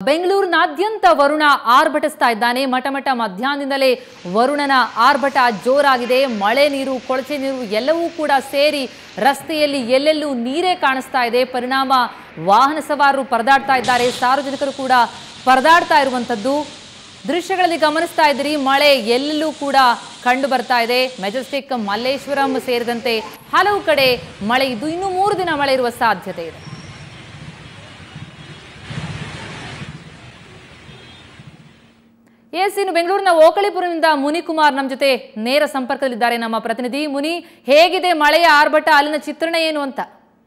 ಬೆಂಗಳೂರಿನಾದ್ಯಂತ ವರುಣ ಆರ್ಭಟಿಸ್ತಾ ಇದ್ದಾನೆ ಮಟಮಟ ಮಧ್ಯಾಹ್ನದಿಂದಲೇ ವರುಣನ ಆರ್ಭಟ ಜೋರಾಗಿದೆ ಮಳೆ ನೀರು ಕೊಳಚೆ ನೀರು ಎಲ್ಲವೂ ಕೂಡ ಸೇರಿ ರಸ್ತೆಯಲ್ಲಿ ಎಲ್ಲೆಲ್ಲೂ ನೀರೇ ಕಾಣಿಸ್ತಾ ಇದೆ ಪರಿಣಾಮ ವಾಹನ ಸವಾರರು ಪರದಾಡ್ತಾ ಇದ್ದಾರೆ ಸಾರ್ವಜನಿಕರು ಕೂಡ ಪರದಾಡ್ತಾ ಇರುವಂಥದ್ದು ದೃಶ್ಯಗಳಲ್ಲಿ ಗಮನಿಸ್ತಾ ಇದ್ದೀರಿ ಮಳೆ ಎಲ್ಲೆಲ್ಲೂ ಕೂಡ ಕಂಡು ಬರ್ತಾ ಇದೆ ಮೆಜೆಸ್ಟಿಕ್ ಮಲ್ಲೇಶ್ವರಂ ಸೇರಿದಂತೆ ಹಲವು ಕಡೆ ಮಳೆ ಇದ್ದು ಇನ್ನು ಮೂರು ದಿನ ಮಳೆ ಇರುವ ಸಾಧ್ಯತೆ ಇದೆ ಎಸ್ ಇನ್ನು ಬೆಂಗಳೂರಿನ ಓಕಳಿಪುರದಿಂದ ಮುನಿಕುಮಾರ್ ನಮ್ಮ ಜೊತೆ ನೇರ ಸಂಪರ್ಕದಲ್ಲಿದ್ದಾರೆ ನಮ್ಮ ಪ್ರತಿನಿಧಿ ಮುನಿ ಹೇಗಿದೆ ಮಳೆಯ ಆರ್ಭಟ ಅಲ್ಲಿನ ಚಿತ್ರಣ ಏನು ಅಂತ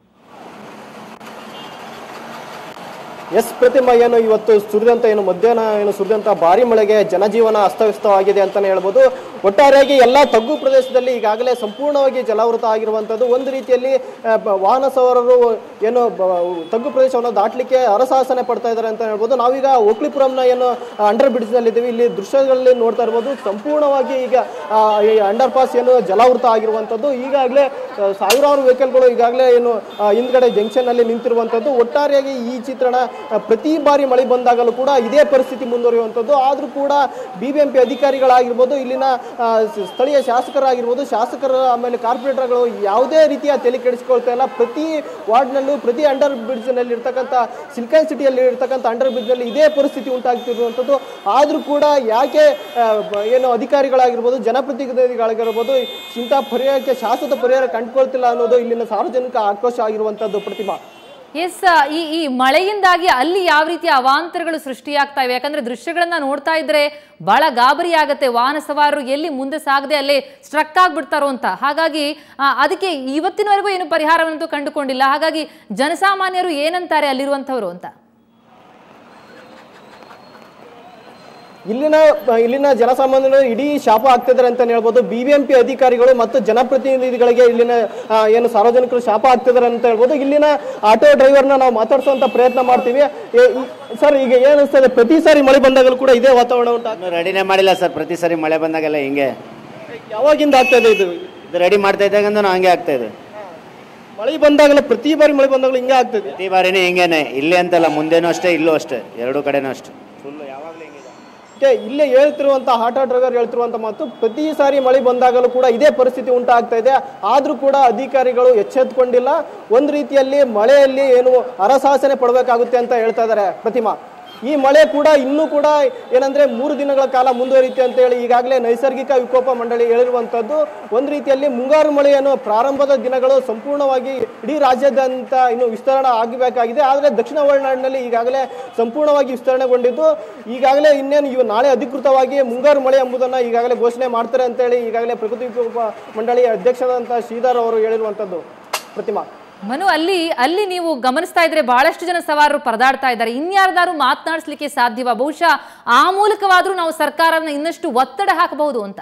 ಎಸ್ ಪ್ರತಿಮಾ ಏನು ಇವತ್ತು ಸುರಿದಂತ ಏನು ಮಧ್ಯಾಹ್ನ ಏನು ಸುರಿದಂತ ಭಾರಿ ಮಳೆಗೆ ಜನಜೀವನ ಅಸ್ತವ್ಯಸ್ತವಾಗಿದೆ ಅಂತಾನೆ ಹೇಳ್ಬೋದು ಒಟ್ಟಾರೆಯಾಗಿ ಎಲ್ಲ ತಗ್ಗು ಪ್ರದೇಶದಲ್ಲಿ ಈಗಾಗಲೇ ಸಂಪೂರ್ಣವಾಗಿ ಜಲಾವೃತ ಆಗಿರುವಂತದ್ದು ಒಂದು ರೀತಿಯಲ್ಲಿ ಆ, ಬ- ವಾಹನ ಸವಾರರು ಏನು ಬ- ತಗ್ಗು ಪ್ರದೇಶವನ್ನು ದಾಟಲಿಕ್ಕೆ ಹರಸಾಹಸನೆ ಪಡ್ತಾ ಇದ್ದಾರೆ ಅಂತ ಹೇಳ್ಬೋದು ನಾವೀಗ ಓಕ್ಲಿಪುರಂನ ಏನು ಅಂಡರ್ ಬ್ರಿಡ್ಜ್ ನಲ್ಲಿ ಇದ್ದೀವಿ ಇಲ್ಲಿ ದೃಶ್ಯಗಳಲ್ಲಿ ನೋಡ್ತಾ ಇರ್ಬೋದು ಸಂಪೂರ್ಣವಾಗಿ ಈಗ ಆ, ಈ ಅಂಡರ್ ಪಾಸ್ ಏನು ಜಲಾವೃತ ಆಗಿರುವಂತದ್ದು ಈಗಾಗಲೇ ಆ, ಸಾವಿರಾರು ವೆಹಿಕಲ್ಗಳು ಈಗಾಗಲೇ ಏನು ಆ, ಹಿಂದ್ಗಡೆ ಜಂಕ್ಷನ್ ನಲ್ಲಿ ನಿಂತಿರುವಂತದ್ದು ಒಟ್ಟಾರೆಯಾಗಿ ಈ ಚಿತ್ರಣ ಆ, ಪ್ರತಿ ಬಾರಿ ಮಳೆ ಬಂದಾಗಲೂ ಕೂಡ ಇದೇ ಪರಿಸ್ಥಿತಿ ಮುಂದುವರಿಯುವಂಥದ್ದು ಆದ್ರೂ ಕೂಡ ಬಿಬಿಎಂಪಿ ಅಧಿಕಾರಿಗಳಾಗಿರ್ಬೋದು ಇಲ್ಲಿನ ಆ, ಸ- ಸ್ಥಳೀಯ ಶಾಸಕರಾಗಿರ್ಬೋದು ಶಾಸಕರು ಆಮೇಲೆ ಕಾರ್ಪೊರೇಟರ್ಗಳು ಯಾವುದೇ ರೀತಿಯ ತಲೆ ಕೆಡಿಸ್ಕೊಳ್ತಾ ಇಲ್ಲ ಪ್ರತಿ ವಾರ್ಡ್ನಲ್ಲೂ ಪ್ರತಿ ಅಂಡರ್ ಬ್ರಿಡ್ಜ್ ನಲ್ಲಿ ಇರ್ತಕ್ಕಂಥ ಸಿಲ್ಕನ್ ಸಿಟಿಯಲ್ಲಿ ಇರ್ತಕ್ಕಂಥ ಅಂಡರ್ ಬ್ರಿಡ್ಜ್ ನಲ್ಲಿ ಇದೇ ಪರಿಸ್ಥಿತಿ ಉಂಟಾಗ್ತಿರುವಂಥದ್ದು ಆದ್ರೂ ಕೂಡ ಯಾಕೆ ಆ, ಬ- ಏನು ಅಧಿಕಾರಿಗಳಾಗಿರ್ಬೋದು ಜನಪ್ರತಿನಿಧಿಗಳಾಗಿರ್ಬೋದು ಇಂಥ ಪರಿಹಾರಕ್ಕೆ ಶಾಶ್ವತ ಪರಿಹಾರ ಕಂಡುಕೊಳ್ತಿಲ್ಲ ಅನ್ನೋದು ಇಲ್ಲಿನ ಸಾರ್ವಜನಿಕ ಆಕ್ರೋಶ ಆಗಿರುವಂಥದ್ದು ಪ್ರತಿಮಾ ಎಸ್ ಈ ಈ ಮಳೆಯಿಂದಾಗಿ ಅಲ್ಲಿ ಯಾವ ರೀತಿಯ ಅವಾಂತರಗಳು ಸೃಷ್ಟಿಯಾಗ್ತಾ ಇವೆ ಯಾಕಂದ್ರೆ ದೃಶ್ಯಗಳನ್ನ ನೋಡ್ತಾ ಇದ್ರೆ ಬಹಳ ಗಾಬರಿ ಆಗತ್ತೆ ವಾಹನ ಸವಾರರು ಎಲ್ಲಿ ಮುಂದೆ ಸಾಗದೆ ಅಲ್ಲೇ ಸ್ಟ್ರಕ್ ಆಗ್ಬಿಡ್ತಾರೋ ಅಂತ ಹಾಗಾಗಿ ಆ, ಅದಕ್ಕೆ ಇವತ್ತಿನವರೆಗೂ ಏನು ಪರಿಹಾರವಂತೂ ಕಂಡುಕೊಂಡಿಲ್ಲ ಹಾಗಾಗಿ ಜನಸಾಮಾನ್ಯರು ಏನಂತಾರೆ ಅಲ್ಲಿರುವಂಥವ್ರು ಅಂತ ಇಲ್ಲಿನ ಇಲ್ಲಿನ ಜನಸಾಮಾನ್ಯರು ಇಡೀ ಶಾಪ ಆಗ್ತಿದ್ದಾರೆ ಅಂತ ಹೇಳ್ಬೋದು ಬಿಬಿಎಂಪಿ ಅಧಿಕಾರಿಗಳು ಮತ್ತು ಜನಪ್ರತಿನಿಧಿಗಳಿಗೆ ಇಲ್ಲಿನ ಆ, ಏನು ಸಾರ್ವಜನಿಕರು ಶಾಪ ಆಗ್ತಿದ್ದಾರೆ ಅಂತ ಹೇಳ್ಬೋದು ಇಲ್ಲಿನ ಆಟೋ ಡ್ರೈವರ್ನ ನಾವು ಮಾತಾಡ್ಸುವಂತ ಪ್ರಯತ್ನ ಮಾಡ್ತೀವಿ ಏ- ಈ- ಸರ್ ಈಗ ಏನ್ ಅನಿಸ್ತದೆ ಪ್ರತಿ ಸಾರಿ ಮಳೆ ಬಂದಾಗಲೂ ಕೂಡ ಇದೇ ವಾತಾವರಣ ಉಂಟು ಇನ್ನು ರೆಡಿನೇ ಮಾಡಿಲ್ಲ ಸರ್ ಪ್ರತಿ ಸರಿ ಮಳೆ ಬಂದಾಗೆಲ್ಲ ಹಿಂಗೆ ಯಾವಾಗಿಂದ ಆಗ್ತಾ ಇದೆ ಇದು ಇದು ರೆಡಿ ಮಾಡ್ತಾ ಇದ್ದಾಗಂದು ಹಂಗೆ ಆಗ್ತಾ ಇದೆ ಮಳೆ ಬಂದಾಗಲೇ ಪ್ರತಿ ಬಾರಿ ಮಳೆ ಬಂದಾಗಲೂ ಹಿಂಗೆ ಆಗ್ತದೆ ಪ್ರತಿ ಬಾರಿನೇ ಹಿಂಗೇನೆ ಇಲ್ಲಿ ಅಂತಲ್ಲ ಮುಂದೆನೂ ಅಷ್ಟೇ ಇಲ್ಲೂ ಅಷ್ಟೇ ಎರಡೂ ಕಡೆನೂ ಅಷ್ಟೇ ಮತ್ತೆ ಇಲ್ಲೇ ಹೇಳ್ತಿರುವಂತ ಆಟೋ ಡ್ರೈವರ್ ಹೇಳ್ತಿರುವಂತ ಮಾತು ಪ್ರತಿ ಸಾರಿ ಮಳೆ ಬಂದಾಗಲೂ ಕೂಡ ಇದೇ ಪರಿಸ್ಥಿತಿ ಉಂಟಾಗ್ತಾ ಇದೆ ಆದ್ರೂ ಕೂಡ ಅಧಿಕಾರಿಗಳು ಎಚ್ಚೆತ್ಕೊಂಡಿಲ್ಲ ಒಂದ್ ರೀತಿಯಲ್ಲಿ ಮಳೆಯಲ್ಲಿ ಏನು ಹರಸಾಸನೆ ಪಡಬೇಕಾಗುತ್ತೆ ಅಂತ ಹೇಳ್ತಾ ಇದ್ದಾರೆ ಪ್ರತಿಮಾ ಈ ಮಳೆ ಕೂಡ ಇನ್ನೂ ಕೂಡ ಏನಂದ್ರೆ ಮೂರು ದಿನಗಳ ಕಾಲ ಮುಂದುವರಿಯುತ್ತೆ ಅಂತ ಹೇಳಿ ಈಗಾಗಲೇ ನೈಸರ್ಗಿಕ ವಿಕೋಪ ಮಂಡಳಿ ಹೇಳಿರುವಂತದ್ದು ಒಂದ್ ರೀತಿಯಲ್ಲಿ ಮುಂಗಾರು ಮಳೆಯನ್ನು ಪ್ರಾರಂಭದ ದಿನಗಳು ಸಂಪೂರ್ಣವಾಗಿ ಇಡೀ ರಾಜ್ಯಾದ್ಯಂತ ಇನ್ನು ವಿಸ್ತರಣೆ ಆಗಬೇಕಾಗಿದೆ ಆದರೆ ದಕ್ಷಿಣ ಒಳನಾಡಿನಲ್ಲಿ ಈಗಾಗಲೇ ಸಂಪೂರ್ಣವಾಗಿ ವಿಸ್ತರಣೆಗೊಂಡಿದ್ದು ಈಗಾಗಲೇ ಇನ್ನೇನು ಇವು ನಾಳೆ ಅಧಿಕೃತವಾಗಿ ಮುಂಗಾರು ಮಳೆ ಎಂಬುದನ್ನ ಈಗಾಗಲೇ ಘೋಷಣೆ ಮಾಡ್ತಾರೆ ಅಂತ ಹೇಳಿ ಈಗಾಗಲೇ ಪ್ರಕೃತಿ ವಿಕೋಪ ಮಂಡಳಿ ಅಧ್ಯಕ್ಷರಾದಂತಹ ಶ್ರೀಧರ್ ಅವರು ಹೇಳಿರುವಂತದ್ದು ಪ್ರತಿಮಾ ಮನು ಅಲ್ಲಿ ಅಲ್ಲಿ ನೀವು ಗಮನಿಸ್ತಾ ಇದ್ರೆ ಬಹಳಷ್ಟು ಜನ ಸವಾರರು ಪರದಾಡ್ತಾ ಇದ್ದಾರೆ ಇನ್ಯಾರ್ದಾರು ಮಾತನಾಡಿಸ್ಲಿಕ್ಕೆ ಸಾಧ್ಯವ ಬಹುಶಃ ಆ ಮೂಲಕವಾದ್ರೂ ನಾವು ಸರ್ಕಾರನ ಇನ್ನಷ್ಟು ಒತ್ತಡ ಹಾಕಬಹುದು ಅಂತ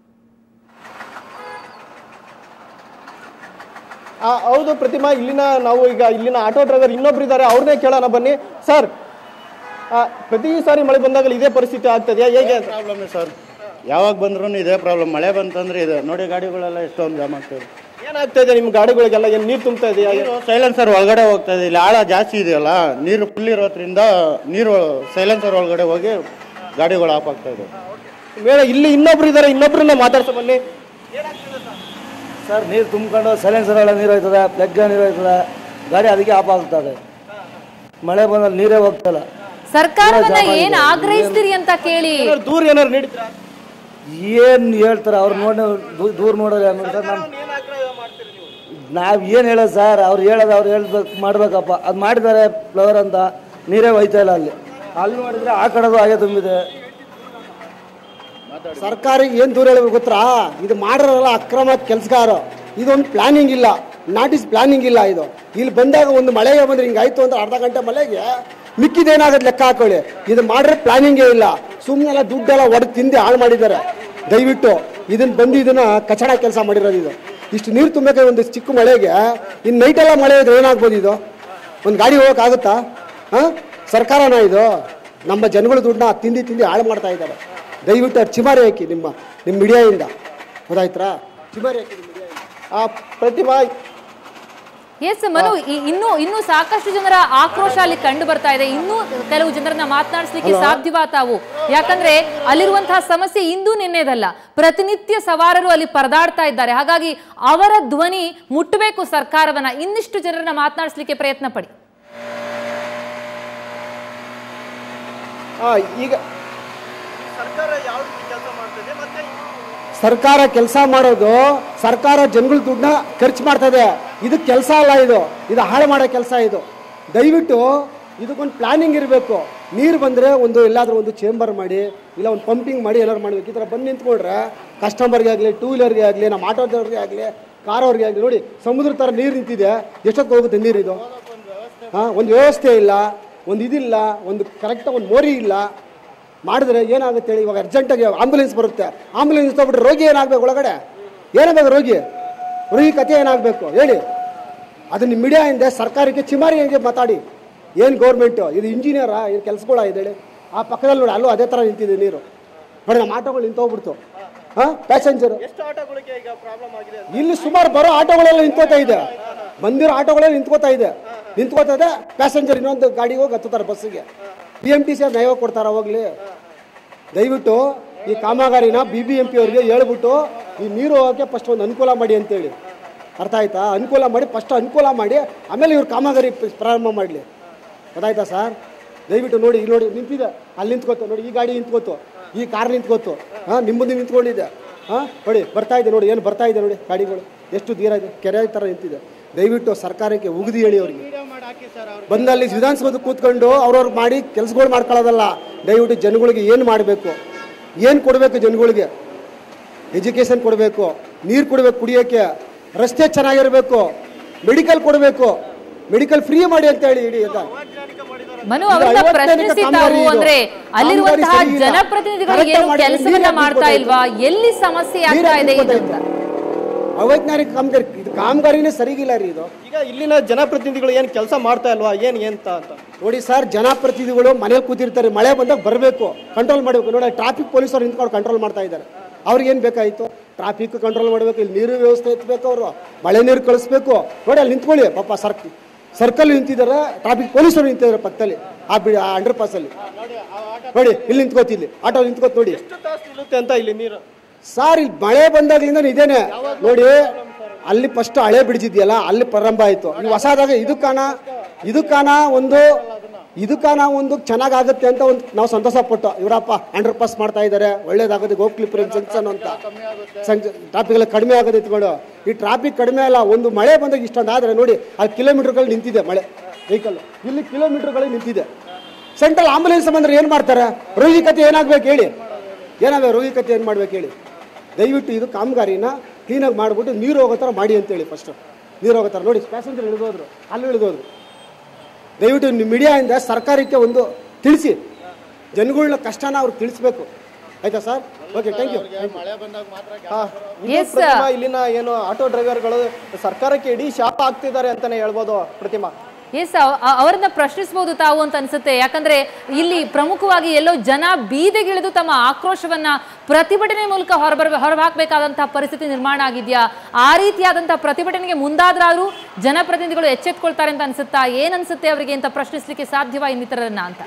ಆ, ಹೌದು ಪ್ರತಿಮಾ ಇಲ್ಲಿನ ನಾವು ಈಗ ಇಲ್ಲಿನ ಆಟೋ ಡ್ರೈವರ್ ಇನ್ನೊಬ್ರು ಇದ್ದಾರೆ ಅವ್ರನ್ನೇ ಕೇಳೋಣ ಬನ್ನಿ ಸರ್ ಆ, ಪ್ರತಿ ಸಾರಿ ಮಳೆ ಬಂದಾಗಲೂ ಇದೇ ಪರಿಸ್ಥಿತಿ ಆಗ್ತದೆಯಾ ಹೇಗೆ ಅಂತ ಪ್ರಾಬ್ಲಮ್ ಸರ್ ಯಾವಾಗ ಬಂದ್ರೂ ಇದೇ ಪ್ರಾಬ್ಲಮ್ ಮಳೆ ಬಂತಂದ್ರೆ ಇದೆ ನೋಡಿ ಗಾಡಿಗಳೆಲ್ಲ ಎಷ್ಟೊಂದು ಜಾಮ್ ಆಗ್ತದೆ ಏನಾಗ್ತಾ ಇದೆ ನಿಮ್ಮ ಗಾಡಿಗಳಿಗೆಲ್ಲ ಏನು ನೀರು ತುಂಬ್ತಾ ಇದೆಯಾ ಸೈಲೆನ್ಸರ್ ಒಳಗಡೆ ಹೋಗ್ತಾ ಇದೆ ಇಲ್ಲಿ ಆಳ ಜಾಸ್ತಿ ಇದೆಯಲ್ಲ ನೀರು ಫುಲ್ ಇರೋದ್ರಿಂದ ನೀರು ಸೈಲೆನ್ಸರ್ ಒಳಗಡೆ ಹೋಗಿ ಗಾಡಿಗಳು ಆಫ್ ಆಗ್ತಾ ಇದೆ ಮೇಡ ಇಲ್ಲಿ ಇನ್ನೊಬ್ರು ಇದ್ದಾರೆ ಇನ್ನೊಬ್ರನ್ನ ಮಾತಾಡ್ಸ ಬನ್ನಿ ಸರ್ ನೀರು ತುಂಬಿಕೊಂಡು ಸೈಲೆನ್ಸರ್ ಎಲ್ಲ ನೀರು ಹೋಯ್ತದೆ ಪ್ಲಗ್ ನೀರು ಹೋಯ್ತದೆ ಗಾಡಿ ಅದಕ್ಕೆ ಆಫ್ ಆಗ್ತದೆ ಮಳೆ ಬಂದಲ್ಲಿ ನೀರೇ ಹೋಗ್ತಲ್ಲ ಸರ್ಕಾರವನ್ನ ಏನ್ ಆಗ್ರಹಿಸ್ತೀರಿ ಅಂತ ಕೇಳಿ ಏನಾದ್ರು ದೂರ ಏನಾದ್ರು ನೀಡಿದ್ರಾ ಏನು ಹೇಳ್ತಾರೆ ಅವ್ರು ನೋಡಿ ದೂರ ನೋಡೋದು ನೋಡಿ ಸರ್ ನಮ್ಮ ನಾವು ಏನು ಹೇಳೋದು ಸರ್ ಅವ್ರು ಹೇಳೋದು ಅವ್ರು ಹೇಳ್ಬೇಕು ಮಾಡ್ಬೇಕಪ್ಪ ಅದು ಮಾಡಿದ್ದಾರೆ ಫ್ಲವರ್ ಅಂತ ನೀರೇ ಹೋಯ್ತಾ ಇಲ್ಲ ಅಲ್ಲಿ ಅಲ್ಲಿ ನೋಡಿದ್ರೆ ಆ ಕಡೆದು ಹಾಗೆ ತುಂಬಿದೆ ಸರ್ಕಾರ ಏನು ದೂರ ಹೇಳ್ಬೇಕು ಗೊತ್ತಾ ಇದು ಮಾಡಿರೋಲ್ಲ ಅಕ್ರಮ ಕೆಲಸಗಾರ ಇದೊಂದು ಪ್ಲಾನಿಂಗ್ ಇಲ್ಲ ನಾಟ್ ಇಸ್ ಪ್ಲಾನಿಂಗ್ ಇಲ್ಲ ಇದು ಇಲ್ಲಿ ಬಂದಾಗ ಒಂದು ಮಳೆಗೆ ಬಂದ್ರೆ ಹಿಂಗಾಯ್ತು ಅಂತ ಅರ್ಧ ಗಂಟೆ ಮಳೆಗೆ ಮಿಕ್ಕಿದೇನಾಗತ್ತೆ ಲೆಕ್ಕ ಹಾಕೊಳ್ಳಿ ಇದು ಮಾಡಿದ್ರೆ ಪ್ಲಾನಿಂಗೇ ಇಲ್ಲ ಸುಮ್ಮನೆಲ್ಲ ದುಡ್ಡೆಲ್ಲ ಒಡೆದು ತಿಂದು ಹಾಳು ಮಾಡಿದ್ದಾರೆ ದಯವಿಟ್ಟು ಇದನ್ನ ಬಂದು ಇದನ್ನ ಕಚಡ ಕೆಲಸ ಮಾಡಿರೋದು ಇದು ಇಷ್ಟು ನೀರು ತುಂಬಕ್ಕೆ ಒಂದು ಚಿಕ್ಕ ಮಳೆಗೆ ಇನ್ನು ನೈಟೆಲ್ಲ ಮಳೆ ಇದ್ರೆ ಏನಾಗ್ಬೋದು ಇದು ಒಂದು ಗಾಡಿ ಹೋಗೋಕ್ಕಾಗುತ್ತಾ ಹಾಂ ಸರ್ಕಾರನ ಇದು ನಮ್ಮ ಜನಗಳ ದುಡ್ಡನ್ನ ತಿಂದು ತಿಂದು ಹಾಳು ಮಾಡ್ತಾ ಇದ್ದಾರೆ ದಯವಿಟ್ಟು ಅದು ಚಿಮಾರಿ ಹಾಕಿ ನಿಮ್ಮ ನಿಮ್ಮ ಮೀಡಿಯಾಯಿಂದ ಗೊತ್ತಾಯ್ತಾ ಚಿಮಾರಿ ಹಾಕಿ ನಿಮ್ಮ ಮೀಡಿಯಾಯಿಂದ ಆ ಪ್ರತಿಮಾ ಎಸ್ ಮನು ಇ- ಇನ್ನೂ ಇನ್ನೂ ಸಾಕಷ್ಟು ಜನರ ಆಕ್ರೋಶ ಅಲ್ಲಿ ಕಂಡು ಬರ್ತಾ ಇದೆ ಇನ್ನೂ ಕೆಲವು ಜನರನ್ನ ಮಾತನಾಡಿಸ್ಲಿಕ್ಕೆ ಸಾಧ್ಯವಾ ತಾವು ಯಾಕಂದ್ರೆ ಅಲ್ಲಿರುವಂತಹ ಸಮಸ್ಯೆ ಇಂದು ನಿನ್ನೆದಲ್ಲ ಪ್ರತಿನಿತ್ಯ ಸವಾರರು ಅಲ್ಲಿ ಪರದಾಡ್ತಾ ಇದ್ದಾರೆ ಹಾಗಾಗಿ ಅವರ ಧ್ವನಿ ಮುಟ್ಟಬೇಕು ಸರ್ಕಾರವನ್ನ ಇನ್ನಿಷ್ಟು ಜನರನ್ನ ಮಾತನಾಡಿಸ್ಲಿಕ್ಕೆ ಪ್ರಯತ್ನ ಪಡಿ ಆ, ಈಗ ಸರ್ಕಾರ ಯಾವ ರೀತಿ ಕೆಲಸ ಮಾಡ್ತದೆ ಮತ್ತೆ ಸರ್ಕಾರ ಕೆಲಸ ಮಾಡೋದು ಸರ್ಕಾರ ಜನಗಳ ದುಡ್ಡನ್ನ ಖರ್ಚು ಮಾಡ್ತದೆ ಇದು ಕೆಲಸ ಅಲ್ಲ ಇದು ಇದು ಹಾಳು ಮಾಡೋ ಕೆಲಸ ಇದು ದಯವಿಟ್ಟು ಇದಕ್ಕೊಂದು ಪ್ಲಾನಿಂಗ್ ಇರಬೇಕು ನೀರು ಬಂದರೆ ಒಂದು ಎಲ್ಲಾದರೂ ಒಂದು ಚೇಂಬರ್ ಮಾಡಿ ಇಲ್ಲ ಒಂದು ಪಂಪಿಂಗ್ ಮಾಡಿ ಎಲ್ಲರೂ ಮಾಡಬೇಕು ಈ ಥರ ಬಂದು ನಿಂತ್ಕೊಂಡ್ರೆ ಕಸ್ಟಮರ್ಗೆ ಆಗಲಿ ಟೂ ವೀಲರ್ಗೆ ಆಗಲಿ ನಮ್ಮ ಆಟೋದವ್ರಿಗೆ ಆಗಲಿ ಕಾರ್ ಅವ್ರಿಗೆ ಆಗಲಿ ನೋಡಿ ಸಮುದ್ರ ಥರ ನೀರು ನಿಂತಿದೆ ಎಷ್ಟೊತ್ತು ಹೋಗುತ್ತೆ ನೀರು ಇದು ಹಾಂ ಒಂದು ವ್ಯವಸ್ಥೆ ಇಲ್ಲ ಒಂದು ಇದಿಲ್ಲ ಒಂದು ಕರೆಕ್ಟಾಗಿ ಒಂದು ಮೋರಿ ಇಲ್ಲ ಮಾಡಿದ್ರೆ ಏನಾಗುತ್ತೆ ಹೇಳಿ ಇವಾಗ ಅರ್ಜೆಂಟಾಗಿ ಆಂಬುಲೆನ್ಸ್ ಬರುತ್ತೆ ಆಂಬುಲೆನ್ಸ್ ತಗೊಬಿಟ್ರೆ ರೋಗಿ ಏನಾಗಬೇಕು ಒಳಗಡೆ ಏನಾಗಬೇಕು ರೋಗಿ ರೋಗಿ ಕತೆ ಏನಾಗಬೇಕು ಹೇಳಿ ಅದನ್ನ ಮೀಡಿಯಾಯಿಂದ ಸರ್ಕಾರಕ್ಕೆ ಚಿಮಾರಿ ಹಂಗೆ ಮಾತಾಡಿ ಏನು ಗೌರ್ಮೆಂಟು ಇದು ಇಂಜಿನಿಯರಾ ಇದು ಕೆಲಸಗಳ ಇದೆ ಹೇಳಿ ಆ ಪಕ್ಕದಲ್ಲಿ ನೋಡಿ ಅಲ್ಲೂ ಅದೇ ಥರ ನಿಂತಿದೆ ನೀರು ನೋಡಿ ನಮ್ಮ ಆಟೋಗಳು ನಿಂತೋಗ್ಬಿಡ್ತು ಹಾಂ ಪ್ಯಾಸೆಂಜರು ಎಷ್ಟು ಆಟೋಗಳಿಗೆ ಈಗ ಪ್ರಾಬ್ಲಮ್ ಆಗಿದೆ ಇಲ್ಲಿ ಸುಮಾರು ಬರೋ ಆಟೋಗಳೆಲ್ಲ ನಿಂತ್ಕೋತಾ ಇದೆ ಬಂದಿರೋ ಆಟೋಗಳೆಲ್ಲ ನಿಂತ್ಕೋತಾ ಇದೆ ನಿಂತ್ಕೋತಾ ಇದೆ ಪ್ಯಾಸೆಂಜರ್ ಇನ್ನೊಂದು ಗಾಡಿಗೆ ಹೋಗಿ ಹತ್ತುತ್ತಾರೆ ಬಸ್ಸಿಗೆ ಬಿ ಎಮ್ ಟಿ ಸಿ ನ್ಯಾಯ ಕೊಡ್ತಾರ ಹೋಗ್ಲಿ ದಯವಿಟ್ಟು ಈ ಕಾಮಗಾರಿನ ಬಿ ಬಿ ಎಂ ಪಿ ಅವ್ರಿಗೆ ಹೇಳ್ಬಿಟ್ಟು ಈ ನೀರು ಹೋಗೋಕ್ಕೆ ಫಸ್ಟ್ ಒಂದು ಅನುಕೂಲ ಮಾಡಿ ಅಂತೇಳಿ ಅರ್ಥ ಆಯ್ತಾ ಅನುಕೂಲ ಮಾಡಿ ಫಸ್ಟ್ ಅನುಕೂಲ ಮಾಡಿ ಆಮೇಲೆ ಇವ್ರು ಕಾಮಗಾರಿ ಪ- ಪ್ರಾರಂಭ ಮಾಡಲಿ ಗೊತ್ತಾಯ್ತಾ ಸರ್ ದಯವಿಟ್ಟು ನೋಡಿ ಇಲ್ಲಿ ನೋಡಿ ನಿಂತಿದೆ ಅಲ್ಲಿ ನಿಂತ್ಕೋತು ನೋಡಿ ಈ ಗಾಡಿ ನಿಂತ್ಕೋತು ಈ ಕಾರ್ ನಿಂತ್ಕೋತು ಹಾಂ ನಿಮ್ಮದು ನಿಂತ್ಕೊಂಡಿದೆ ಹಾಂ ನೋಡಿ ಬರ್ತಾ ಇದೆ ನೋಡಿ ಏನು ಬರ್ತಾ ಇದೆ ನೋಡಿ ಗಾಡಿಗಳು ಎಷ್ಟು ದೂರ ಇದೆ ಕೆರೆ ಥರ ನಿಂತಿದೆ ದಯವಿಟ್ಟು ಸರ್ಕಾರಕ್ಕೆ ಉಗಿದು ಹೇಳಿ ಅವರಿಗೆ ಬಂದಲ್ಲಿ ವಿಧಾನಸೌಧ ಕೂತ್ಕೊಂಡು ಅವ್ರವ್ರು ಮಾಡಿ ಕೆಲಸಗಳು ಮಾಡ್ಕೊಳ್ಳೋದಲ್ಲ ದಯವಿಟ್ಟು ಜನಗಳಿಗೆ ಏನು ಮಾಡಬೇಕು ಏನು ಕೊಡಬೇಕು ಜನಗಳಿಗೆ ಎಜುಕೇಷನ್ ಕೊಡಬೇಕು ನೀರು ಕೊಡಬೇಕು ಕುಡಿಯೋಕ್ಕೆ ರಸ್ತೆ ಚೆನ್ನಾಗಿರಬೇಕು ಮೆಡಿಕಲ್ ಕೊಡಬೇಕು ಮೆಡಿಕಲ್ ಫ್ರೀ ಮಾಡಿ ಅಂತ ಹೇಳಿ ಇಡೀ ಅಂತ ಮನು ಇದು ಅವರನ್ನ ಐವತ್ತನೇ ಪ್ರಶ್ನಿಸಿ ಕಾಮಗಾರಿ ತಾವು ಇದು. ಅಂದ್ರೆ ಅಲ್ಲಿರುವಂತಹ ಕಾಮಗಾರಿ ಸರಿ ಇಲ್ಲ. ಜನಪ್ರತಿನಿಧಿಗಳು Correct ಏನು ಮಾಡಿ, ಕೆಲಸವನ್ನ ನೀರೇ ಮಾಡ್ತಾ ನಿಂತ್ಕೊತಾ ಇಲ್ವಾ ಎಲ್ಲಿ ಸಮಸ್ಯೆ ಆಗ್ತಾ ಇದೆ ಇದು ಅಂತ ಅವೈಜ್ಞಾನಿಕ ಕಾಮಗಾರಿ ಇದು ಕಾಮಗಾರಿನೇ ಸರಿಗಿಲ್ಲ ರೀ ಇದು ಈಗ ಇಲ್ಲಿನ ಜನಪ್ರತಿನಿಧಿಗಳು ಏನು ಕೆಲಸ ಮಾಡ್ತಾ ಇಲ್ವಾ ಏನು ಎಂತ ಅಂತ ನೋಡಿ ಸರ್ ಜನಪ್ರತಿನಿಧಿಗಳು ಮನೇಲಿ ಕೂತಿರ್ತಾರೆ ಮಳೆ ಬಂದಾಗ ಬರಬೇಕು ಕಂಟ್ರೋಲ್ ಮಾಡಬೇಕು ನೋಡಿ ಟ್ರಾಫಿಕ್ ಪೊಲೀಸರು ನಿಂತ್ಕೊಂಡು ಕಂಟ್ರೋಲ್ ಮಾಡ್ತಾ ಇದ್ದಾರೆ ಅವ್ರಿಗೆ ಏನು ಬೇಕಾಯಿತು ಟ್ರಾಫಿಕ್ ಕಂಟ್ರೋಲ್ ಮಾಡಬೇಕು ಇಲ್ಲಿ ನೀರು ವ್ಯವಸ್ಥೆ ಎತ್ತಬೇಕು ಅವರು ಮಳೆ ನೀರು ಕಳಿಸ್ಬೇಕು ನೋಡಿ ಅಲ್ಲಿ ನಿಂತ್ಕೊಳ್ಳಿ ಪಾಪ ಸರ್ಕ್ ಸರ್ಕಲ್ ನಿಂತಿದ್ದಾರೆ ಟ್ರಾಫಿಕ್ ಪೊಲೀಸರು ನಿಂತಿದ್ದಾರೆ ಪಕ್ಕದಲ್ಲಿ ಆ ಬಿಡಿ ಆ ಅಂಡರ್ ಪಾಸಲ್ಲಿ ನೋಡಿ ಇಲ್ಲಿ ನಿಂತ್ಕೋತಿ ಇಲ್ಲಿ ಆಟೋ ನಿಂತ್ಕೋತ ನೋಡಿ ಎಷ್ಟು ತಾಸು ನಿಲ್ಲುತ್ತೆ ಅಂತ ಇಲ್ಲಿ ನೀರು ಸರ್ ಇಲ್ಲಿ ಮಳೆ ಬಂದಾಗ್ಲಿಂದ ಇದೇನೆ ನೋಡಿ ಅಲ್ಲಿ ಫಸ್ಟ್ ಹಳೆ ಬಿಡಿಸಿದ್ಯಲ್ಲ ಅಲ್ಲಿ ಪ್ರಾರಂಭ ಆಯ್ತು ಈ ಹೊಸದಾಗ ಇದಕ್ಕಾನ ಇದಕ್ಕಾನ ಒಂದು ಇದಕ್ಕಾನ ಒಂದು ಚೆನ್ನಾಗಾಗುತ್ತೆ ಅಂತ ಒಂದು ನಾವು ಸಂತೋಷ ಪಟ್ಟು ಇವರಪ್ಪ ಅಂಡರ್ ಪಾಸ್ ಮಾಡ್ತಾ ಇದ್ದಾರೆ ಒಳ್ಳೇದಾಗುತ್ತೆ ಗೋಕ್ಲಿಪುರ ಜಂಕ್ಷನ್ ಅಂತ ಟ್ರಾಫಿಕ್ ಎಲ್ಲ ಕಡಿಮೆ ಆಗೋದು ಇಟ್ಕೊಂಡು ಈ ಟ್ರಾಫಿಕ್ ಕಡಿಮೆ ಅಲ್ಲ ಒಂದು ಮಳೆ ಬಂದಾಗ ಇಷ್ಟೊಂದು ಆದ್ರೆ ನೋಡಿ ಅಲ್ಲಿ ಕಿಲೋಮೀಟರ್ಗಳು ನಿಂತಿದೆ ಮಳೆ ವೆಹಿಕಲ್ ಇಲ್ಲಿ ಕಿಲೋಮೀಟರ್ಗಳು ನಿಂತಿದೆ ಸೆಂಟ್ರಲ್ ಆಂಬುಲೆನ್ಸ್ ಬಂದ್ರೆ ಏನು ಮಾಡ್ತಾರೆ ರೋಗಿ ಕತೆ ಏನಾಗ್ಬೇಕು ಹೇಳಿ ಏನಾಗಬೇಕು ರೋಗಿ ಕತೆ ಏನು ಮಾಡ್ಬೇಕು ಹೇಳಿ ದಯವಿಟ್ಟು ಇದು ಕಾಮಗಾರಿನ ಕ್ಲೀನಾಗಿ ಮಾಡಿಬಿಟ್ಟು ನೀರು ಹೋಗೋ ಥರ ಮಾಡಿ ಅಂತೇಳಿ ಫಸ್ಟು ನೀರು ಹೋಗೋ ಥರ ನೋಡಿ ಪ್ಯಾಸೆಂಜರ್ ಇಳಿದೋದ್ರು ಅಲ್ಲಿ ಇಳಿದೋದ್ರು ದಯವಿಟ್ಟು ನಿಮ್ಮ ಮೀಡಿಯಾಯಿಂದ ಸರ್ಕಾರಕ್ಕೆ ಒಂದು ತಿಳಿಸಿ ಜನಗಳನ್ನ ಕಷ್ಟನ ಅವ್ರಿಗೆ ತಿಳಿಸ್ಬೇಕು ಆಯ್ತಾ ಸರ್ ಓಕೆ ಥ್ಯಾಂಕ್ ಯು ಹಾ, ಇದು Yes, sir. ಪ್ರತಿಮಾ ಇಲ್ಲಿನ ಏನು ಆಟೋ ಡ್ರೈವರ್ಗಳು ಸರ್ಕಾರಕ್ಕೆ ಇಡೀ ಶಾಪ ಆಗ್ತಿದ್ದಾರೆ ಅಂತಾನೆ ಹೇಳ್ಬೋದು ಪ್ರತಿಮಾ ಎಸ್ ಅವರನ್ನ ಪ್ರಶ್ನಿಸಬಹುದು ತಾವು ಅಂತ ಅನ್ಸುತ್ತೆ ಯಾಕಂದ್ರೆ ಇಲ್ಲಿ ಪ್ರಮುಖವಾಗಿ ಎಲ್ಲೋ ಜನ ಬೀದಿಗಿಳಿದು ತಮ್ಮ ಆಕ್ರೋಶವನ್ನ ಪ್ರತಿಭಟನೆ ಮೂಲಕ ಹೊರಬರ ಹೊರಹಾಕಬೇಕಾದಂತಹ ಪರಿಸ್ಥಿತಿ ನಿರ್ಮಾಣ ಆಗಿದ್ಯಾ ಆ ರೀತಿಯಾದಂತಹ ಪ್ರತಿಭಟನೆಗೆ ಮುಂದಾದ್ರಾದ್ರೂ ಜನಪ್ರತಿನಿಧಿಗಳು ಎಚ್ಚೆತ್ಕೊಳ್ತಾರೆ ಅಂತ ಅನ್ಸುತ್ತಾ ಏನ್ ಅನ್ಸುತ್ತೆ ಅವರಿಗೆ ಅಂತ ಪ್ರಶ್ನಿಸ್ಲಿಕ್ಕೆ ಸಾಧ್ಯವಾ ಇನ್ನಿತರರನ್ನ ಅಂತ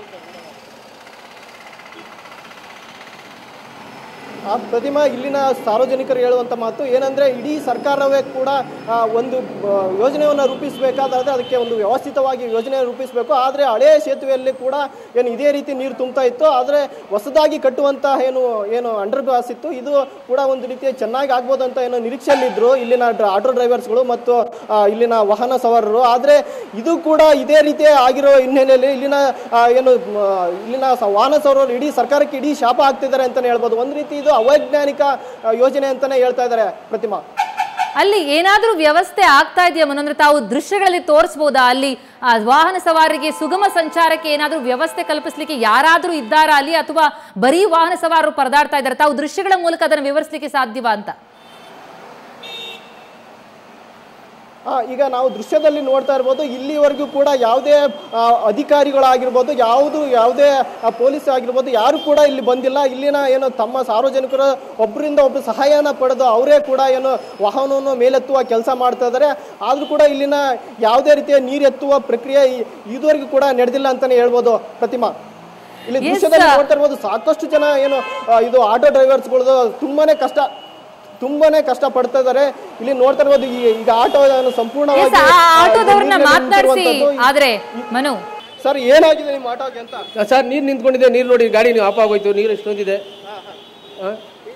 ಆ ಪ್ರತಿಮಾ ಇಲ್ಲಿನ ಸಾರ್ವಜನಿಕರು ಹೇಳುವಂತ ಮಾತು ಏನಂದ್ರೆ ಇಡೀ ಸರ್ಕಾರವೇ ಕೂಡ ಆ, ಒಂದು ಆ, ಯೋಜನೆಯನ್ನು ರೂಪಿಸಬೇಕಾದ್ರೆ ಅದಕ್ಕೆ ಒಂದು ವ್ಯವಸ್ಥಿತವಾಗಿ ಯೋಜನೆ ರೂಪಿಸಬೇಕು ಆದರೆ ಹಳೆಯ ಸೇತುವೆಯಲ್ಲಿ ಕೂಡ ಏನು ಇದೇ ರೀತಿ ನೀರು ತುಂಬ್ತಾ ಇತ್ತು ಆದರೆ ಹೊಸದಾಗಿ ಕಟ್ಟುವಂತಹ ಏನು ಏನು ಅಂಡರ್ ಪಾಸ್ ಇತ್ತು ಇದು ಕೂಡ ಒಂದು ರೀತಿ ಚೆನ್ನಾಗಿ ಆಗ್ಬೋದು ಅಂತ ಏನೋ ನಿರೀಕ್ಷೆಯಲ್ಲಿದ್ದರು ಇಲ್ಲಿನ ಡ್ರ- ಆಟೋ ಡ್ರೈವರ್ಸ್ಗಳು ಮತ್ತು ಆ, ಇಲ್ಲಿನ ವಾಹನ ಸವಾರರು ಆದರೆ ಇದು ಕೂಡ ಇದೇ ರೀತಿ ಆಗಿರೋ ಹಿನ್ನೆಲೆಯಲ್ಲಿ ಇಲ್ಲಿನ ಆ, ಏನು ಮ, ಇಲ್ಲಿನ ಸ- ವಾಹನ ಸವಾರರು ಇಡೀ ಸರ್ಕಾರಕ್ಕೆ ಇಡೀ ಶಾಪ ಆಗ್ತಿದ್ದಾರೆ ಅಂತಾನೆ ಹೇಳ್ಬೋದು ಒಂದು ರೀತಿ ಇದು ಅವೈಜ್ಞಾನಿಕ ಆ, ಯೋಜನೆ ಅಂತಾನೆ ಹೇಳ್ತಾ ಇದ್ದಾರೆ ಪ್ರತಿಮಾ ಅಲ್ಲಿ ಏನಾದ್ರೂ ವ್ಯವಸ್ಥೆ ಆಗ್ತಾ ಇದೆಯಾ ಅಂದ್ರೆ ತಾವು ದೃಶ್ಯಗಳಲ್ಲಿ ತೋರಿಸಬಹುದಾ ಅಲ್ಲಿ ಆ, ವಾಹನ ಸವಾರರಿಗೆ ಸುಗಮ ಸಂಚಾರಕ್ಕೆ ಏನಾದ್ರೂ ವ್ಯವಸ್ಥೆ ಕಲ್ಪಿಸ್ಲಿಕ್ಕೆ ಯಾರಾದ್ರೂ ಇದ್ದಾರಾ ಅಲ್ಲಿ ಅಥವಾ ಬರೀ ವಾಹನ ಸವಾರರು ಪರದಾಡ್ತಾ ಇದ್ದಾರೆ ತಾವು ದೃಶ್ಯಗಳ ಮೂಲಕ ಅದನ್ನು ವಿವರಿಸಲಿಕ್ಕೆ ಸಾಧ್ಯವಾ ಅಂತ ಆ, ಈಗ ನಾವು ದೃಶ್ಯದಲ್ಲಿ ನೋಡ್ತಾ ಇರ್ಬೋದು ಇಲ್ಲಿವರೆಗೂ ಕೂಡ ಯಾವುದೇ ಆ, ಅಧಿಕಾರಿಗಳಾಗಿರ್ಬೋದು ಯಾವುದು ಯಾವುದೇ ಆ, ಪೊಲೀಸ್ ಆಗಿರ್ಬೋದು ಯಾರು ಕೂಡ ಇಲ್ಲಿ ಬಂದಿಲ್ಲ ಇಲ್ಲಿನ ಏನು ತಮ್ಮ ಸಾರ್ವಜನಿಕರ ಒಬ್ಬರಿಂದ ಒಬ್ರು ಸಹಾಯನ ಪಡೆದು ಅವರೇ ಕೂಡ ಏನು ವಾಹನವನ್ನು ಮೇಲೆತ್ತುವ ಕೆಲಸ ಮಾಡ್ತಾ ಇದ್ದಾರೆ ಆದ್ರೂ ಕೂಡ ಇಲ್ಲಿನ ಯಾವುದೇ ರೀತಿಯ ನೀರೆತ್ತುವ ಪ್ರಕ್ರಿಯೆ ಇ- ಇದುವರೆಗೂ ಕೂಡ ನಡೆದಿಲ್ಲ ಅಂತಾನೆ ಹೇಳ್ಬೋದು ಪ್ರತಿಮಾ ಇಲ್ಲಿ Yes, ದೃಶ್ಯದಲ್ಲಿ sir. ನೋಡ್ತಾ ಇರ್ಬೋದು ಸಾಕಷ್ಟು ಜನ ಏನು ಆ, ಇದು ಆಟೋ ಡ್ರೈವರ್ಸ್ಗಳದ್ದು ತುಂಬಾನೇ ಕಷ್ಟ ತುಂಬಾನೇ ಕಷ್ಟ ಪಡ್ತಾ ಇದ್ದಾರೆ ಇಲ್ಲಿ ನೋಡ್ತಾ ಇರ್ಬೋದು ಈ- ಈಗ ಆಟೋ ಏನು ಸಂಪೂರ್ಣವಾಗಿ ಎಸ್, ಆ ಆ, ಆಟೋದವ್ರನ್ನ ನೀರಿನಲ್ಲಿ ಮಾತನಾಡಿಸಿ ನಿಂತಿರುವಂತದ್ದು. ಆದ್ರೆ ಮನು ಸರ್ ಏನಾಗಿದೆ ನಿಮ್ಮ ಆಟೋಗೆ ಅಂತ ಸರ್ ನೀರು ನಿಂತ್ಕೊಂಡಿದೆ ನೀರು ನೋಡಿ ಗಾಡಿ ನೀವು ಆಫ್ ಆಗೋಯ್ತು ನೀರು ಎಷ್ಟೊಂದಿದೆ ಆ?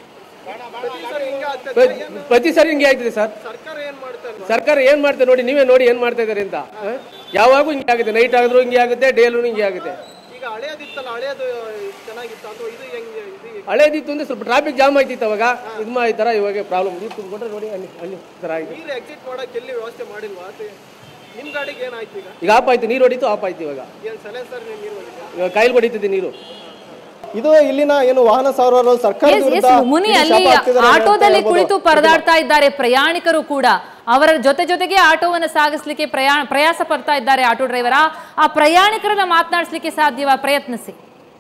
ಪ್ರ- ಪ್ರತಿ ಸರಿ ಹಿಂಗೆ ಆಯ್ತದೆ ಸರ್ ಸರ್ಕಾರ ಏನ್ ಮಾಡ್ತಾ ಇದೆ ಸರ್ಕಾರ ಏನ್ ಮಾಡ್ತಾರೆ ನೋಡಿ ನೀವೇ ನೋಡಿ ಏನ್ ಮಾಡ್ತಾ ಇದಾರೆ ಅಂತ ಆ? ಯಾವಾಗೂ ಹಿಂಗೆ ಆಗುತ್ತೆ ನೈಟ್ ಆಗಿದ್ರು ಹಿಂಗೆ ಆಗುತ್ತೆ ಡೇಲು ಹಿಂಗೆ ಆಗುತ್ತೆ ಈಗ ಹಳೆಯದಿತ್ತಲ್ಲ ಹಳೆಯದು ಚೆನ್ನಾಗಿತ್ತು ಅಥವಾ ಇದು ಹೆಂಗೆ ಇದು ಹಳೇದಿತ್ತು ಅಂದ್ರೆ ಸ್ವಲ್ಪ ಟ್ರಾಫಿಕ್ ಜಾಮ್ ಆಯ್ತಿತ್ತು ಅವಾಗ ಇದು ಮಾ ಈ ತರ ಇವಾಗ ಪ್ರಾಬ್ಲಮ್ ನೀರು ತುಂಬಿಕೊಂಡ್ರೆ ನೋಡಿ ಅಲ್ಲಿ ಅಲ್ಲಿ ಈ ತರ ಆಗಿದೆ ನೀರು ಎಕ್ಸಿಟ್ ಮಾಡಕ್ಕೆ ಎಲ್ಲಿ ವ್ಯವಸ್ಥೆ ಮಾಡಿಲ್ವಾ ಅದು ನಿಮ್ ಗಾಡಿಗೆ ಏನಾಯ್ತು ಈಗ ಈಗ ಆಫ್ ಆಯ್ತು ನೀರು ಹೊಡಿತು ಆಫ್ ಆಯ್ತು ಇವಾಗ ಏನ್ ಸೈಲೆನ್ಸರ್ ನೀರು ಹೊಡಿತಾ? ಇವಾಗ ಕಾಯಿಲ್ ಹೊಡಿತಿದೆ ನೀರು ಇದು ಇಲ್ಲಿನ ಏನು ವಾಹನ ಸವಾರರು ಸರ್ಕಾರದ ಎಸ್, ವಿರುದ್ಧ ಎಸ್, ಮುನಿ ಇಲ್ಲಿ ಅಲ್ಲಿ ಶಾಪ ಹಾಕ್ತಿದ್ದಾರೆ ಅಂತ ಆಟೋದಲ್ಲಿ ಹೇಳ್ಬೋದು. ಕುಳಿತು ಪರದಾಡ್ತಾ ಇದ್ದಾರೆ ಪ್ರಯಾಣಿಕರು ಕೂಡ ಅವರ ಜೊತೆ ಜೊತೆಗೆ ಆಟೋವನ್ನು ಸಾಗಿಸ್ಲಿಕ್ಕೆ ಪ್ರಯಾಣ ಪ್ರಯಾಸ ಪಡ್ತಾ ಇದ್ದಾರೆ ಆಟೋ ಡ್ರೈವರ ಆ ಪ್ರಯಾಣಿಕರನ್ನ ಮಾತನಾಡಿಸ್ಲಿಕ್ಕೆ ಸಾಧ್ಯವಾ ಪ್ರಯತ್ನಿಸಿ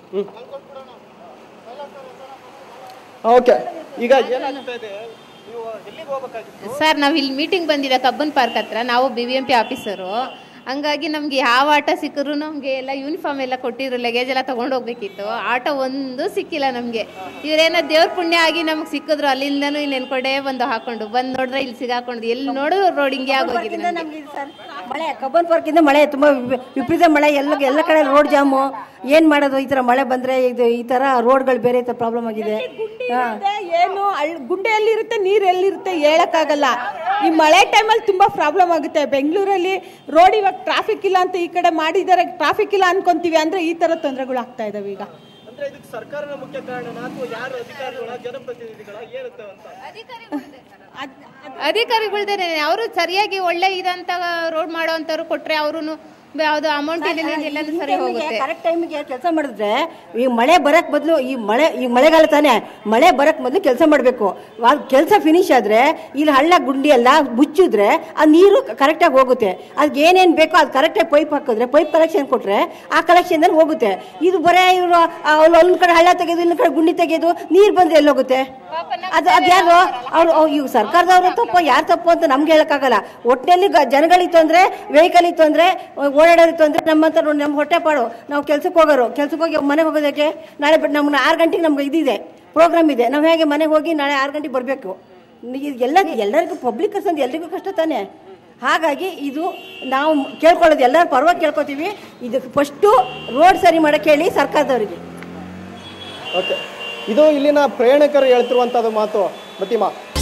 ಓಕೆ ಈಗ ಏನಾಗ್ತಾ ಇದೆ ನೀವು ಎಲ್ಲಿಗೆ ಹೋಗ್ಬೇಕಾಗಿತ್ತು ಸರ್ ನಾವು ಇಲ್ಲಿ ಮೀಟಿಂಗ್ ಬಂದಿದೆ ಕಬ್ಬನ್ ಪಾರ್ಕ್ ಹತ್ರ ನಾವು B V M P officer ಹಂಗಾಗಿ ನಮ್ಗೆ ಯಾವ ಆಟೋ ಸಿಕ್ಕರು ನಮಗೆ ಎಲ್ಲ ಯೂನಿಫಾರ್ಮ್ ಎಲ್ಲ ಕೊಟ್ಟಿದ್ರು ಲಗೇಜ್ ಎಲ್ಲ ತಗೊಂಡು ಹೋಗ್ಬೇಕಿತ್ತು ಆಟೋ ಒಂದು ಸಿಕ್ಕಿಲ್ಲ ನಮಗೆ ಇವರೇನೋ ದೇವ್ರ ಪುಣ್ಯ ಆಗಿ ನಮ್ಗೆ ಸಿಕ್ಕಿದ್ರು ಅಲ್ಲಿಂದನೂ ಇಲ್ಲಿ ನೆನ್ಕೊಂಡೇ ಬಂದು ಹಾಕೊಂಡು ಬಂದು ನೋಡಿದ್ರೆ ಇಲ್ಲಿ ಸಿಗಾಕೊಂಡು ಎಲ್ಲಿ ನೋಡಿದ್ರು ರೋಡ್ ಹಿಂಗೆ ಆಗೋಗಿದೆ ನಮ್ಗೆ. ನಮ್ಗೆ ಇದು ಸರ್ ಮಳೆ ಕಬ್ಬನ್ ಪಾರ್ಕಿಂದ ಮಳೆ ತುಂಬ ವಿಪ- ವಿಪರೀತ ಮಳೆ ಎಲ್ಲ ಎಲ್ಲ ಕಡೆ ರೋಡ್ ಜಾಮು ಏನು ಮಾಡೋದು ಈ ಥರ ಮಳೆ ಬಂದರೆ ಇದು ಈ ಥರ ರೋಡ್ಗಳು ಬೇರೆ ಥರ ಪ್ರಾಬ್ಲಮ್ ಆಗಿದೆ ಹಾ. ಏನು ಅಳ್- ಗುಂಡೆ ಎಲ್ಲಿರುತ್ತೆ ನೀರು ಎಲ್ಲಿರುತ್ತೆ ಹೇಳಕ್ಕಾಗಲ್ಲ ಈ ಮಳೆ ಟೈಮಲ್ಲಿ ತುಂಬಾ ಪ್ರಾಬ್ಲಮ್ ಆಗುತ್ತೆ ಬೆಂಗಳೂರಲ್ಲಿ ರೋಡ್ ಇವಾಗ ಟ್ರಾಫಿಕ್ ಇಲ್ಲ ಅಂತ ಈ ಕಡೆ ಮಾಡಿದ್ದಾರೆ ಟ್ರಾಫಿಕ್ ಇಲ್ಲ ಅನ್ಕೊಂತೀವಿ ಅಂದ್ರೆ ಈ ತರ ತೊಂದರೆಗಳು ಆಗ್ತಾ ಇದಾವೆ ಈಗ ಅಂದ್ರೆ ಇದಕ್ಕೆ ಸರ್ಕಾರದ ಮುಖ್ಯ ಕಾರಣ ಅಥವಾ ಯಾರು ಅಧಿಕಾರಿಗಳ ಜನಪ್ರತಿನಿಧಿಗಳ ಏರುತ್ತೆ ಅಂತ ಅಧಿಕಾರಿಗಳ್ದೇನೆ ಅವರು ಸರಿಯಾಗಿ ಒಳ್ಳೆ ಇದಂತ ರೋಡ್ ಮಾಡೋ ಅಂತವ್ರು ಕೊಟ್ರೆ ಅವರು ಯಾವ್ದು ಅಮೌಂಟ್ ಎಲ್ಲಾನು ಸರಿ ಹೋಗುತ್ತೆ ಕರೆಕ್ಟ್ ಟೈಮಿಗೆ ಕೆಲಸ ಮಾಡಿದ್ರೆ ಈ ಮಳೆ ಬರಕ್ ಬದಲು ಈ ಮಳೆ ಈ ಮಳೆಗಾಲ ತಾನೇ ಮಳೆ ಬರಕ್ ಮೊದಲು ಕೆಲಸ ಮಾಡಬೇಕು ಕೆಲಸ ಫಿನಿಶ್ ಆದ್ರೆ ಇಲ್ಲಿ ಹಳ್ಳ ಗುಂಡಿ ಎಲ್ಲ ಮುಚ್ಚಿದ್ರೆ ಆ ನೀರು ಕರೆಕ್ಟಾಗಿ ಹೋಗುತ್ತೆ ಅದಕ್ಕೆ ಏನೇನು ಬೇಕೋ ಅದು ಕರೆಕ್ಟಾಗಿ ಪೈಪ್ ಹಾಕಿದ್ರೆ ಪೈಪ್ ಕಲೆಕ್ಷನ್ ಕೊಟ್ರೆ ಆ ಕಲೆಕ್ಷನ್ ಹೋಗುತ್ತೆ ಇದು ಬರೇ ಇವರು ಒಂದು ಕಡೆ ಹಳ್ಳ ತೆಗೆದು ಇನ್ನೊಂದು ಕಡೆ ಗುಂಡಿ ತೆಗೆದು ನೀರು ಬಂದ್ರೆ ಎಲ್ಲಿ ಹೋಗುತ್ತೆ ಅದು ಅದ್ಯಾರು ಅವ್ರು ಇವ್ ಸರ್ಕಾರದವ್ರ ತಪ್ಪು ಯಾರು ತಪ್ಪು ಅಂತ ನಮ್ಗೆ ಹೇಳಕ್ಕಾಗಲ್ಲ ಒಟ್ಟಿನಲ್ಲಿ ಜನಗಳಿತ್ತು ಅಂದ್ರೆ ವೆಹಿಕಲ್ ಇತ್ತು ಅಂದ್ರೆ ಓಡಾಡೋರಿತ್ತು ಅಂದ್ರೆ ನಮ್ಮಂತ ನಮ್ಮ ಹೊಟ್ಟೆ ಪಾಡು ನಾವು ಕೆಲ್ಸಕ್ಕೆ ಹೋಗೋರು ಕೆಲ್ಸಕ್ಕೆ ಹೋಗಿ ಮನೆಗೆ ಹೋಗೋದಕ್ಕೆ ನಾಳೆ ಬಿಟ್ಟು ನಮ್ಗೆ ಆರು ಗಂಟೆಗೆ ನಮ್ಗೆ ಇದಿದೆ ಪ್ರೋಗ್ರಾಮ್ ಇದೆ ನಾವು ಹೇಗೆ ಮನೆಗೆ ಹೋಗಿ ನಾಳೆ ಆರು ಗಂಟೆಗೆ ಬರಬೇಕು ಎಲ್ಲ ಎಲ್ಲರಿಗೂ ಪಬ್ಲಿಕ್ ಅಂತ ಎಲ್ರಿಗೂ ಕಷ್ಟ ತಾನೆ ಹಾಗಾಗಿ ಇದು ನಾವು ಕೇಳ್ಕೊಳ್ಳೋದು ಎಲ್ಲರ ಪರವಾಗಿ ಕೇಳ್ಕೊತೀವಿ ಇದಕ್ಕೆ ಫಸ್ಟು ರೋಡ್ ಸರಿ ಮಾಡಕ್ಕೆ ಹೇಳಿ ಸರ್ಕಾರದವರಿಗೆ ಓಕೆ ಇದು ಇಲ್ಲಿನ ಪ್ರಯಾಣಿಕರು ಹೇಳ್ತಿರುವಂತದ್ದು ಮಾತು ಪ್ರತಿಮಾ